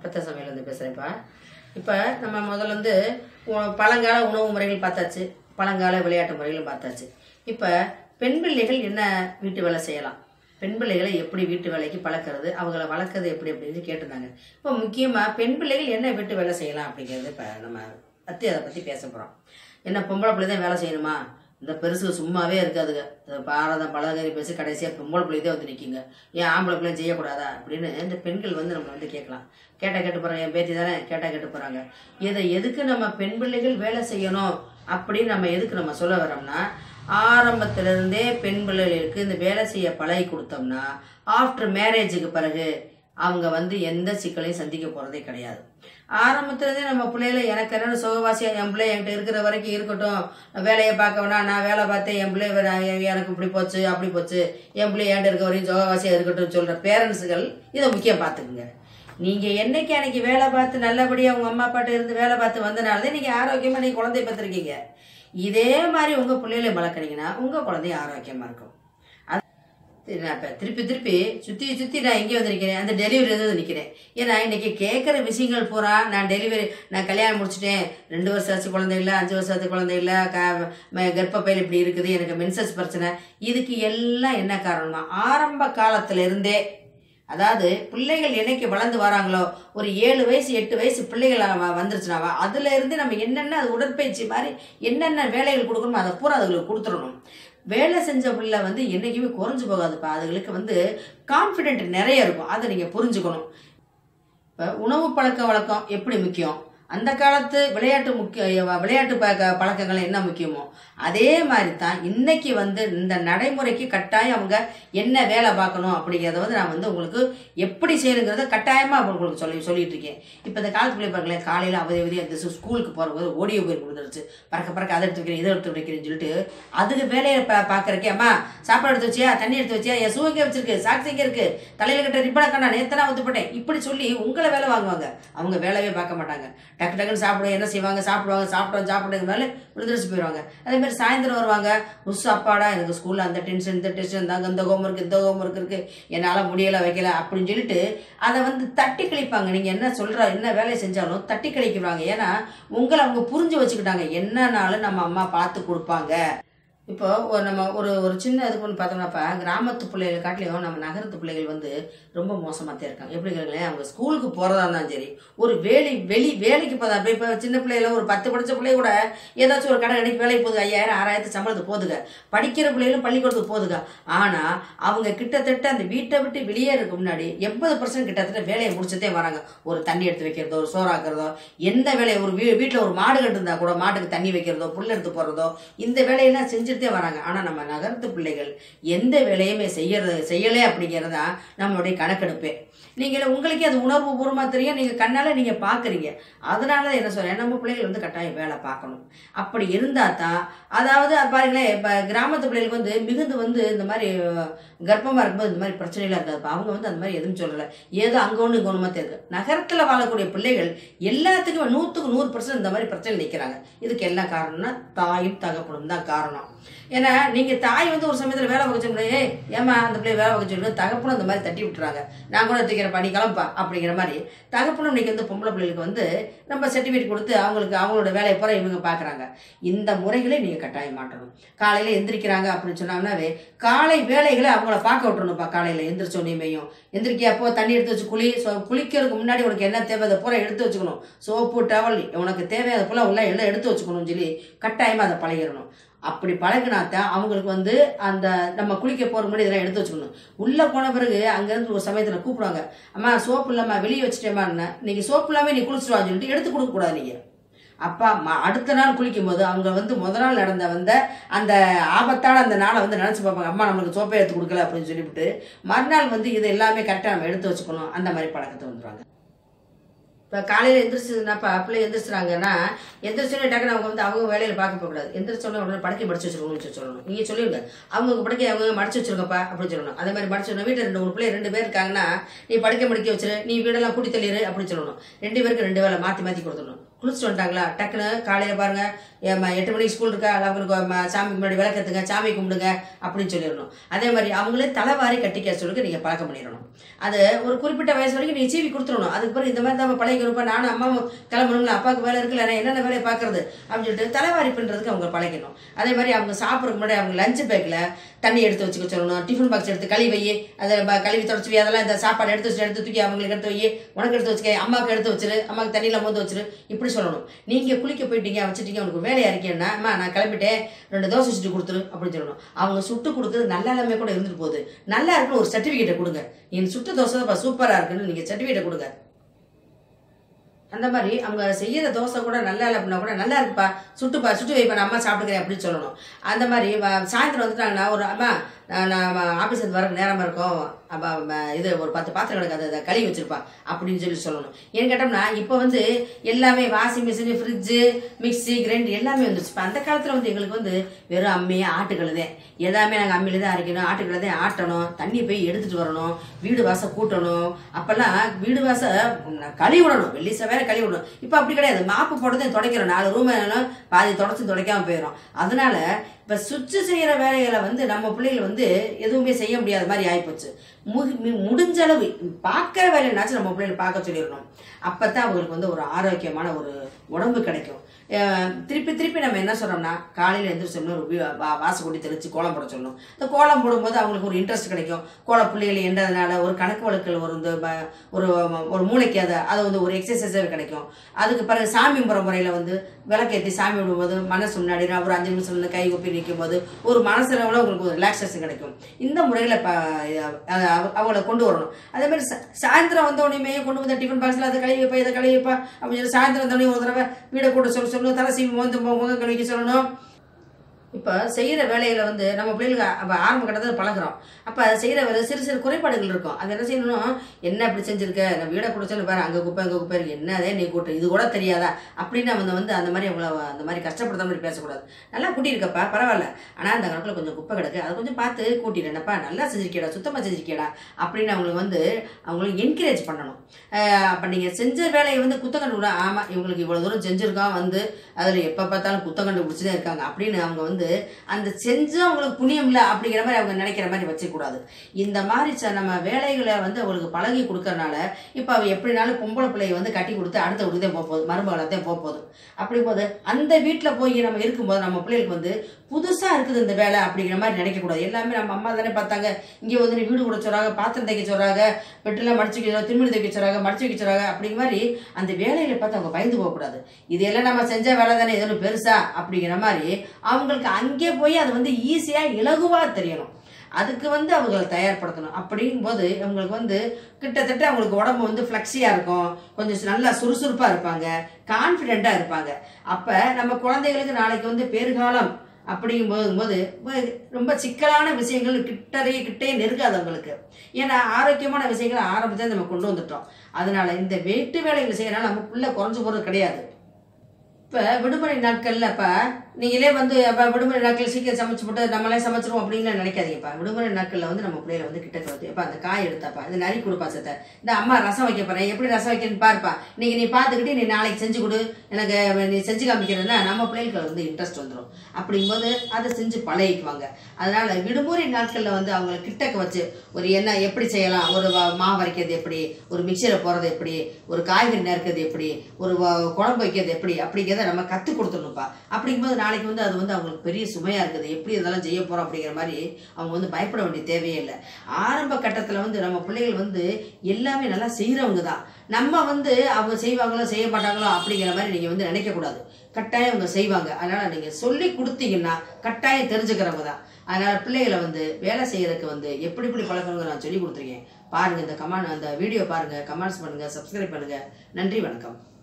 அப்பத்த சமையலேருந்து பேசுகிறேன்ப்பா இப்போ நம்ம முதல்ல வந்து உ- பழங்கால உணவு முறைகள் பார்த்தாச்சு பழங்கால விளையாட்டு முறைகளும் பார்த்தாச்சு இப்போ பெண் பிள்ளைகள் என்ன வீட்டு வேலை செய்யலாம் பெண் பிள்ளைகளை எப்படி வீட்டு வேலைக்கு பழக்கிறது அவங்கள வளர்க்கறது எப்படி அப்படின்னு கேட்டிருந்தாங்க இப்போ முக்கியமாக பெண் பிள்ளைகள் என்ன வீட்டு வேலை செய்யலாம் அப்படிங்கிறது இப்போ நம்ம பற்றி அதை பற்றி பேச போகிறோம் என்ன பொம்பளை பிள்ளை தான் வேலை செய்யணுமா இந்த பெருசு சும்மாவே இருக்காதுங்க இந்த பாரதம் பலகரி பேசி கடைசியாக பொம்பளை பிள்ளை தான் வந்து நிற்கிங்க ஏன் ஆம்பளை பிள்ளை செய்யக்கூடாதா அப்படின்னு இந்த பெண்கள் வந்து நம்ம வந்து கேட்கலாம் கேட்டால் கேட்டு போகிறாங்க என் பேத்தி தானே கேட்டால் கேட்டு போகிறாங்க இதை எதுக்கு நம்ம பெண் பிள்ளைகள் வேலை செய்யணும் அப்படின்னு நம்ம எதுக்கு நம்ம சொல்ல வரோம்னா ஆரம்பத்திலிருந்தே பெண் பிள்ளைகளுக்கு இந்த வேலை செய்ய பழகி கொடுத்தோம்னா ஆஃப்டர் மேரேஜுக்கு பிறகு அவங்க வந்து எந்த சிக்கலையும் சந்திக்க போகிறதே கிடையாது ஆரம்பத்துலேருந்தே நம்ம பிள்ளைகளை எனக்கு என்னென்ன சுகவாசியாக என் பிள்ளை என்கிட்ட இருக்கிற வரைக்கும் இருக்கட்டும் வேலையை பார்க்க வேணாம் நான் வேலை பார்த்தேன் என் பிள்ளை வேற- எ- எனக்கு இப்படி போச்சு அப்படி போச்சு என் பிள்ளை என்கிட்ட இருக்க வரைக்கும் சுகவாசியாக இருக்கட்டும் சொல்கிற பேரண்ட்ஸுகள் இதை முக்கியம் பார்த்துக்குங்க நீங்கள் என்னைக்கு அன்னைக்கு வேலை பார்த்து நல்லபடியாக உங்கள் அம்மா அப்பாட்ட இருந்து வேலை பார்த்து வந்தனால தான் நீங்கள் ஆரோக்கியமாக நீங்கள் குழந்தைய பார்த்துருக்கீங்க இதே மாதிரி உங்கள் பிள்ளைகளை வளர்க்குறீங்கன்னா உங்கள் குழந்தை ஆரோக்கியமாக இருக்கும் சரி, நான் இப்போ திருப்பி திருப்பி சுற்றி சுற்றி நான் எங்கே வந்து நிற்கிறேன் அந்த டெலிவரி வந்து நிற்கிறேன் ஏன்னா இன்னைக்கு கேட்குற விஷயங்கள் பூரா நான் டெலிவரி நான் கல்யாணம் முடிச்சிட்டேன் ரெண்டு வருஷம் ஆச்சு குழந்தை இல்லை அஞ்சு வருஷம் ஆச்சு குழந்தை இல்லை க ம- கர்ப்பப்பையில் இப்படி இருக்குது எனக்கு மென்சஸ் பிரச்சனை இதுக்கு எல்லாம் என்ன காரணமா ஆரம்ப காலத்துல இருந்தே அதாவது பிள்ளைகள் என்னைக்கு வளர்ந்து வராங்களோ ஒரு ஏழு வயசு எட்டு வயசு பிள்ளைகள் அவ- வந்துருச்சுனாவா அதுல இருந்து நம்ம என்னென்ன அது உடற்பயிற்சி மாதிரி என்னென்ன வேலைகள் கொடுக்கணுமோ அதை பூரா அதுகளுக்கு கொடுத்துடணும் வேலை செஞ்ச பிள்ளை வந்து என்னைக்குமே குறைஞ்சு போகாதுப்பா அதுகளுக்கு வந்து கான்ஃபிடென்ட் நிறைய இருக்கும் அதை நீங்க புரிஞ்சுக்கணும் இப்போ உணவு பழக்க வழக்கம் எப்படி முக்கியம் அந்த காலத்து விளையாட்டு முக்கிய விளையாட்டு பழக்க பழக்கங்கள் என்ன முக்கியமோ அதே மாதிரி தான் இன்னைக்கு வந்து இந்த நடைமுறைக்கு கட்டாயம் அவங்க என்ன வேலை பார்க்கணும் அப்படிங்கிறத வந்து நான் வந்து உங்களுக்கு எப்படி செய்யணுங்கிறத கட்டாயமாக உங்களுக்கு சொல்லி சொல்லிட்டு இருக்கேன் இப்போ இந்த காலத்து பிள்ளை பாருங்களேன் காலையில் அவதி அவதி அந்த சு- ஸ்கூலுக்கு போகும்போது ஓடியோ போய் கொடுத்துருச்சு பறக்க பறக்க அதை எடுத்து வைக்கிறேன் இதை எடுத்து வைக்கிறேன்னு சொல்லிட்டு அதுக்கு வேலையை பா பார்க்குறக்கே அம்மா சாப்பாடு எடுத்து வச்சியா தண்ணி எடுத்து வச்சியா என் சூ எங்கே வச்சிருக்கு சாக்ஸ் எங்கே இருக்கு தலையில கட்ட ரிப்பனை கண்ணா நேத்தனா வந்து போட்டேன் இப்படி சொல்லி உங்களை வேலை வாங்குவாங்க அவங்க வேலையே பார்க்க மாட்டாங்க டக்கு டக்குன்னு சாப்பிடுவாங்க என்ன செய்வாங்க சாப்பிடுவாங்க சாப்பிட்டோம் சாப்பிடுறதுனால விழுந்துருச்சு போயிடுவாங்க அதே மாதிரி சாயந்தரம் வருவாங்க உஸ் அப்பாடா எனக்கு ஸ்கூல்ல அந்த டென்ஷன் இந்த டென்ஷன் தாங்க இந்த ஹோம்ஒர்க் இந்த ஹோம்ஒர்க் இருக்கு என்னால் முடியல வைக்கல அப்படின்னு சொல்லிட்டு அதை வந்து தட்டி கழிப்பாங்க நீங்க என்ன சொல்ற என்ன வேலையை செஞ்சாலும் தட்டி கழிக்கிறாங்க ஏன்னா உங்களை அவங்க புரிஞ்சு வச்சுக்கிட்டாங்க என்னன்னாலும் நம்ம அம்மா பார்த்து கொடுப்பாங்க இப்போ ஒரு நம்ம ஒரு ஒரு சின்ன இதுக்கு ஒன்று பார்த்தோம்னாப்பா கிராமத்து பிள்ளைகள் காட்டிலையும் நம்ம நகரத்து பிள்ளைகள் வந்து ரொம்ப மோசமாக தான் இருக்காங்க எப்படி இருக்காங்களேன் அவங்க ஸ்கூலுக்கு போகிறதா இருந்தாலும் சரி ஒரு வேலை வெளி வேலைக்கு போதா இப்போ இப்போ சின்ன பிள்ளைகள ஒரு பத்து படிச்ச பிள்ளை கூட ஏதாச்சும் ஒரு கடை கடைக்கு வேலைக்கு போகுது ஐயாயிரம் ஆறாயிரத்து சம்பளத்துக்கு போதுங்க படிக்கிற பிள்ளைகளும் பள்ளிக்கூடத்துக்கு போதுங்க ஆனால் அவங்க கிட்டத்தட்ட அந்த வீட்டை விட்டு வெளியேறதுக்கு முன்னாடி எண்பது பர்சன்ட் கிட்டத்தட்ட வேலையை முடிச்சதே வராங்க ஒரு தண்ணி எடுத்து வைக்கிறதோ ஒரு சோறாக்குறதோ எந்த வேலையை ஒரு வீ வீட்டில் ஒரு மாடு கட்டு இருந்தா கூட மாட்டுக்கு தண்ணி வைக்கிறதோ புல் எடுத்து போடுறதோ இந்த வேலையெல்லாம் செஞ்சுட்டே வராங்க ஆனால் நம்ம நகரத்து பிள்ளைகள் எந்த வேலையுமே செய்யறது செய்யலை அப்படிங்கிறது தான் நம்மளுடைய கணக்கெடுப்பே நீங்கள் உங்களுக்கே அது உணர்வு பூர்வமாக தெரியும் நீங்கள் கண்ணால் நீங்கள் பார்க்குறீங்க அதனால தான் என்ன சொல்றேன் நம்ம பிள்ளைகள் வந்து கட்டாயம் வேலை பார்க்கணும் அப்படி இருந்தால் தான் அதாவது பாருங்களேன் இப்போ கிராமத்து பிள்ளைகளுக்கு வந்து மிகுந்து வந்து இந்த மாதிரி கர்ப்பமாக இருக்கும்போது இந்த மாதிரி பிரச்சனைலாம் இருக்காது அவங்க வந்து அந்த மாதிரி எதுவும் சொல்லலை ஏதோ அங்கே ஒன்று இங்கே ஒன்று இருக்கு நகரத்தில் வாழக்கூடிய பிள்ளைகள் எல்லாத்துக்கும் நூற்றுக்கு நூறு பர்சன்ட் இந்த மாதிரி பிரச்சனை நிற்கிறாங்க இதுக்கு என்ன காரணம்னா தாயும் தகப்பனும் தான் காரணம் ஏன்னா நீங்கள் தாய் வந்து ஒரு சமயத்தில் வேலை பார்க்க சொல்லுங்க ஏய் ஏமா அந்த பிள்ளை வேலை பார்க்க சொல்லு தகப்பனும் அந்த மாதிரி தட்டி விட்டுறாங்க நான் கூட தூக்கிறேன் பண்ணி கிளம்பா அப்படிங்கிற மாதிரி தகப்பனும் இன்னைக்கு வந்து பொம்பளை பிள்ளைகளுக்கு வந்து நம்ம சர்டிஃபிகேட் கொடுத்து அவங்களுக்கு அவங்களோட வேலையை பூரா இவங்க பார்க்குறாங்க இந்த முறைகளை நீங்கள் கட்டாயம் மாட்டணும் காலையில் எந்திரிக்கிறாங்க அப்படின்னு சொன்னாங்கன்னாவே காலை வேலைகளை அவங்கள பார்க்க விட்டுறணும்ப்பா காலையில் எந்திரிச்சோனையுமையும் எந்திரிக்கா அப்போ தண்ணி எடுத்து வச்சு குளி ஸோ குளிக்கிறதுக்கு முன்னாடி உனக்கு என்ன தேவை அதை பூரா எடுத்து வச்சுக்கணும் சோப்பு டவல் உனக்கு தேவையான பூரா உள்ள எல்லாம் எடுத்து வச்சுக்கணும்னு சொல்லி கட்டாயமாக அதை பழகிடணும் அப்படி பழகினாத்தான் அவங்களுக்கு வந்து அந்த நம்ம குளிக்க போகிற முன்னாடி இதெல்லாம் எடுத்து வச்சுக்கணும் உள்ளே போன பிறகு அங்கேருந்து ஒரு சமயத்தில் கூப்பிடுவாங்க அம்மா சோப்பு இல்லாமல் வெளியே வச்சுட்டேமான்னு நீங்கள் சோப்பு இல்லாமல் நீ குளிச்சுட்டு வான்னு சொல்லிட்டு எடுத்து கொடுக்கக்கூடாது நீங்கள் அப்பா அம்மா அடுத்த நாள் குளிக்கும் போது அவங்க வந்து முத நாள் நடந்த வந்த அந்த ஆபத்தான அந்த நாளை வந்து நினச்சி பார்ப்பாங்க அம்மா நம்மளுக்கு சோப்பை எடுத்து கொடுக்கல அப்படின்னு சொல்லிவிட்டு மறுநாள் வந்து இது எல்லாமே கரெக்டாக நம்ம எடுத்து வச்சுக்கணும் அந்த மாதிரி பழக்கத்தை வந்துடுவாங்க இப்போ காலையில் எந்திரிச்சதுனாப்பா பிள்ளை எந்திரிச்சாங்கன்னா எந்திரிச்சோடனே டக்குனு அவங்க வந்து அவங்க வேலையில் பார்க்க போகக்கூடாது எந்திரிச்சோடனே உடனே படுக்கை மடிச்சு வச்சிருக்கணும்னு சொல்லி சொல்லணும் நீங்கள் சொல்லிடுங்க அவங்க படுக்கை அவங்க மடிச்சு வச்சிருங்கப்பா அப்படின்னு சொல்லணும் அதே மாதிரி மடிச்சு வச்சோன்னா வீட்டில் ரெண்டு மூணு பிள்ளை ரெண்டு பேர் இருக்காங்கன்னா நீ படுக்கை மடிக்க வச்சிரு நீ வீடெல்லாம் கூட்டி தள்ளிடு அப்படின்னு சொல்லணும் ரெண்டு பேருக்கு ரெண்டு வேலை மாற்றி மாற்றி கொடுத்துடணும் குளிச்சுட்டு வந்துட்டாங்களா டக்குன்னு காலையில் பாருங்க ஏம்மா, எட்டு மணிக்கு ஸ்கூல் இருக்கா அவங்களுக்கு ம- சாமிக்கு முன்னாடி விளக்கத்துங்க சாமி கும்பிடுங்க அப்படின்னு சொல்லிடணும் அதே மாதிரி அவங்களே தலைவாரி கட்டிக்க சொல்லுங்க நீங்கள் பழக்கம் பண்ணிடணும் அது ஒரு குறிப்பிட்ட வயசு வரைக்கும் நீங்கள் சீவி கொடுத்துடணும் அதுக்கு பிறகு இந்த மாதிரி தான் பழகிருப்பா நானும் அம்மாவும் கிளம்பணுங்களா அப்பாவுக்கு வேலை இருக்குல்ல நான் என்னென்ன வேலையை பார்க்கறது அப்படின்னு சொல்லிட்டு தலைவாரி பண்ணுறதுக்கு அவங்க பழகணும் அதே மாதிரி அவங்க சாப்பிட்றதுக்கு முன்னாடி அவங்க லஞ்ச் பேக்கில் தண்ணி எடுத்து வச்சுக்க சொல்லணும் டிஃபன் பாக்ஸ் எடுத்து கழுவி வை அதை ப- கழுவி தொடச்சி வை அதெல்லாம் இந்த சாப்பாடு எடுத்து வச்சு எடுத்து தூக்கி அவங்களுக்கு எடுத்து வை உனக்கு எடுத்து வச்சுக்க அம்மாவுக்கு எடுத்து வச்சிரு அம்மாவுக்கு தண்ணியில் மோந்து வச்சிரு இப்படி சொல்லணும் நீங்கள் குளிக்க போயிட்டீங்க வச்சுட்டீங்க உனக்கு வேலையா இருக்கேன்னா அம்மா நான் கிளம்பிட்டேன் ரெண்டு தோசை சுட்டு கொடுத்துரு அப்படின்னு சொல்லணும் அவங்க சுட்டு கொடுக்குறது நல்ல எல்லாமே கூட இருந்துட்டு போகுது நல்லா இருக்குன்னு ஒரு சர்டிஃபிகேட்டை கொடுங்க என் சுட்டு தோசை தான் சூப்பராக இருக்குன்னு நீங்கள் சர்டிஃபிகேட்டை கொடுங்க அந்த மாதிரி அவங்க செய்யற தோசை கூட நல்லா இல்லை அப்படின்னா கூட நல்லா இருக்குப்பா சுட்டுப்பா சுட்டு வைப்பா நான் அம்மா சாப்பிட்டுக்கிறேன் அப்படின்னு சொல்லணும் அந்த மாதிரி வ- சாயந்தரம் வந்துட்டாங்கன்னா ஒரு அம்மா நான் நான் ஆஃபீஸ் வந்து வர நேரமாக இருக்கும் அப்போ இது ஒரு பத்து பாத்திரம் கிடக்கு அதை கழுவி வச்சிருப்பா அப்படின்னு சொல்லி சொல்லணும் ஏன்னு கேட்டோம்னா இப்போ வந்து எல்லாமே washing machine fridge mixie grinder எல்லாமே வந்துருச்சு இப்போ அந்த காலத்தில் வந்து எங்களுக்கு வந்து வெறும் அம்மி ஆட்டுக்கல் தான் எல்லாமே நாங்கள் அம்மியில தான் அரைக்கணும் ஆட்டுக்கல்ல தான் ஆட்டணும் தண்ணி போய் எடுத்துட்டு வரணும் வீடு வாசல் கூட்டணும் அப்போல்லாம் வீடு வாசல் கழுவி விடணும் வெள்ளி வேற கழுவி விடணும் இப்போ அப்படி கிடையாது மாப்பு போட்டு துடைக்கிறோம் நாலு ரூம் பாதி தொடச்சி துடைக்காம போயிடும் அதனால இப்போ சுவிட்சு செய்கிற வேலைகளை வந்து நம்ம பிள்ளைகள் வந்து எதுவுமே செய்ய முடியாத மாதிரி ஆகிப்போச்சு மு- மி- முடிஞ்ச அளவு பார்க்குற வேலைனாச்சும் நம்ம பிள்ளைகளை பார்க்க சொல்லிடணும் அப்போ தான் அவங்களுக்கு வந்து ஒரு ஆரோக்கியமான ஒரு உடம்பு கிடைக்கும் அஹ் திருப்பி திருப்பி நம்ம என்ன சொல்றோம்னா காலையில் எந்திரிச்சோம்னா ஒரு வீ- வா- வாசக்கூட்டி தெளிச்சு கோலம் போட சொல்லணும் இந்த கோலம் போடும்போது அவங்களுக்கு ஒரு இன்ட்ரெஸ்ட் கிடைக்கும் கோல புள்ளிகள் என்றதுனால ஒரு கணக்கு வழக்கல் ஒரு இந்த ம- ஒரு ஒரு மூளைக்கு அதை அது வந்து ஒரு எக்ஸசைஸாக கிடைக்கும் அதுக்கு பிறகு சாமி முறை முறையில் வந்து விளக்கேற்றி சாமி விடும்போது மனசு முன்னாடி நான் ஒரு அஞ்சு நிமிஷம் நின்னு கை ஒப்பி நிற்கும் போது ஒரு மனசுல உங்களுக்கு ஒரு ரிலாக்ஸேஷன் கிடைக்கும் இந்த முறையில் இப்போ அவங்கள கொண்டு வரணும் அதே மாதிரி சா- சாயந்தரம் வந்த உடனே கொண்டு வந்த டிஃபன் பாக்ஸில் அதை கழுவி வைப்பா இதை கழுவி வைப்பா அப்படின்னு சொல்லி சாயந்தரம் வந்த உடனே ஒரு தடவை வீடை கூட சொல்ல சொல்லணும் தலை சீவி வந்து முகம் கழுவிக்க சொல்லணும் இப்போ செய்கிற வேலைகளை வந்து நம்ம பிள்ளைகளுக்கு அப்போ ஆரம்ப கட்டத்தில் பழகுறோம் அப்போ செய்கிற வேலை சிறு சிறு குறைபாடுகள் இருக்கும் அது என்ன செய்யணும் என்ன இப்படி செஞ்சிருக்க நான் வீடை குடிச்சோன்னு பாரு அங்கே குப்பை அங்கே குப்பை இருக்கு என்ன அதே நீ கூட்டு இது கூட தெரியாதா அப்படின்னு அவங்க வந்து அந்த மாதிரி அவங்கள அந்த மாதிரி கஷ்டப்படுத்த மாதிரி பேசக்கூடாது நல்லா கூட்டியிருக்கப்பா பரவாயில்ல ஆனால் அந்த கணக்கில் கொஞ்சம் குப்பை கிடக்கு அதை கொஞ்சம் பார்த்து கூட்டிடுறேனப்பா நல்லா செஞ்சிருக்கேடா சுத்தமாக செஞ்சிருக்கேடா அப்படின்னு அவங்களுக்கு வந்து அவங்களுக்கு என்கரேஜ் பண்ணணும் அப்போ நீங்கள் செஞ்ச வேலையை வந்து குத்தம் கண்டு ஆமாம் இவங்களுக்கு இவ்வளோ தூரம் செஞ்சுருக்கோம் வந்து அதில் எப்போ பார்த்தாலும் குத்தம் கண்டுபிடிச்சி தான் இருக்காங்க அப்படின்னு அவங்க வந்து அந்த செஞ்சும் அவங்களுக்கு புண்ணியம் இல்லை அப்படிங்கிற மாதிரி அவங்க நினைக்கிற மாதிரி வச்சுக்கூடாது இந்த மாதிரி ச- நம்ம வேலைகளை வந்து அவங்களுக்கு பழகி கொடுக்கறனால இப்போ அவ எப்படினாலும் பொம்பளை பிள்ளையை வந்து கட்டி கொடுத்து அடுத்த வீட்டுக்கு தான் போக போகுது மருமகளத்தான் போக போகுது அப்படி போது அந்த வீட்டில் போய் நம்ம இருக்கும்போது நம்ம பிள்ளைகளுக்கு வந்து புதுசாக இருக்குது இந்த வேலை அப்படிங்கிற மாதிரி நினைக்கக்கூடாது எல்லாமே நம்ம அம்மா தானே பார்த்தாங்க இங்கே வந்து நீ வீடு கூட சொல்கிறாங்க பாத்திரம் தைக்க சொல்கிறாங்க பெட்டெல்லாம் மடிச்சு வைக்க திருமணி தைக்க சொல்கிறாங்க மடிச்சு வைக்க சொல்கிறாங்க அப்படிங்கிற மாதிரி அந்த வேலையில பார்த்து அவங்க பயந்து போகக்கூடாது இதெல்லாம் நம்ம செஞ்ச வேலை தானே எதுவும் பெருசா அப்படிங்கிற மாதிரி அவங்களுக்கு அங்கே போய் அது வந்து ஈஸியாக இலகுவாக தெரியணும் அதுக்கு வந்து அவங்களை தயார்படுத்தணும் அப்படிங்கும்போது அவங்களுக்கு வந்து கிட்டத்தட்ட அவங்களுக்கு உடம்பு வந்து ஃப்ளெக்ஸியாக இருக்கும் கொஞ்சம் நல்லா சுறுசுறுப்பாக இருப்பாங்க கான்ஃபிடெண்ட்டாக இருப்பாங்க அப்போ நம்ம குழந்தைகளுக்கு நாளைக்கு வந்து பெருகாலம் அப்படிங்கும்போது போது ரொம்ப சிக்கலான விஷயங்கள் கிட்டறைய கிட்டே நெருங்காது அவங்களுக்கு ஏன்னா ஆரோக்கியமான விஷயங்களை ஆரம்பத்தில் நம்ம கொண்டு வந்துட்டோம் அதனால இந்த வீட்டு வேலைகள் செய்யறதுனால நம்ம புள்ள குறைஞ்சு போகிறது கிடையாது இப்போ விடுமுறை நாட்கள்ல இப்போ நீங்களே வந்து அப்போ விடுமுறை நாட்கள் சீக்கிரம் சமைச்சு போட்டு நம்மளே சமைச்சிருவோம் அப்படின்னு நினைக்காதீங்கப்பா விடுமுறை நாட்களில் வந்து நம்ம பிள்ளைகளை வந்து கிட்ட வந்து எப்போ அந்த காய் எடுத்தாப்பா இந்த நரி கொடுப்பா சத்த இந்த அம்மா ரசம் வைக்க போறேன் எப்படி ரசம் வைக்கணும்னு பாருப்பா இன்னைக்கு நீ பார்த்துக்கிட்டு நீ நாளைக்கு செஞ்சு கொடு எனக்கு நீ செஞ்சு காமிக்கிறதுனா நம்ம பிள்ளைகளுக்கு வந்து இன்ட்ரெஸ்ட் வந்துடும் அப்படிங்கும்போது அதை செஞ்சு பழகிக்குவாங்க அதனால விடுமுறை நாட்களில் வந்து அவங்கள கிட்டக்க வச்சு ஒரு என்ன எப்படி செய்யலாம் ஒரு வ- மாவு அரைக்கிறது எப்படி ஒரு மிக்சியில் போடுறது எப்படி ஒரு காய்கறி நறுக்கிறது எப்படி ஒரு வ- குழம்பு வைக்கிறது எப்படி அப்படிங்கிறத நம்ம கற்றுக் கொடுத்துடணும்ப்பா அப்படிங்கும்போது நாளைக்கு வந்து அது வந்து அவங்களுக்கு பெரிய சுமையாக இருக்குது எப்படி இதெல்லாம் செய்ய போகிறோம் அப்படிங்கிற மாதிரி அவங்க வந்து பயப்பட வேண்டிய தேவையே இல்லை ஆரம்ப கட்டத்தில் வந்து நம்ம பிள்ளைகள் வந்து எல்லாமே நல்லா செய்கிறவங்க தான் நம்ம வந்து அவங்க செய்வாங்களோ செய்ய மாட்டாங்களோ அப்படிங்கிற மாதிரி நீங்கள் வந்து நினைக்கக்கூடாது கட்டாயம் அவங்க செய்வாங்க அதனால் நீங்கள் சொல்லி கொடுத்தீங்கன்னா கட்டாயம் தெரிஞ்சுக்கிறவங்க தான் அதனால் பிள்ளைகளை வந்து வேலை செய்யறதுக்கு வந்து எப்படி எப்படி பழக்கணுங்க நான் சொல்லி கொடுத்துருக்கேன் பாருங்கள் இந்த கமெண்ட் அந்த வீடியோ பாருங்கள் கமெண்ட்ஸ் பண்ணுங்கள் சப்ஸ்கிரைப் பண்ணுங்கள் நன்றி வணக்கம்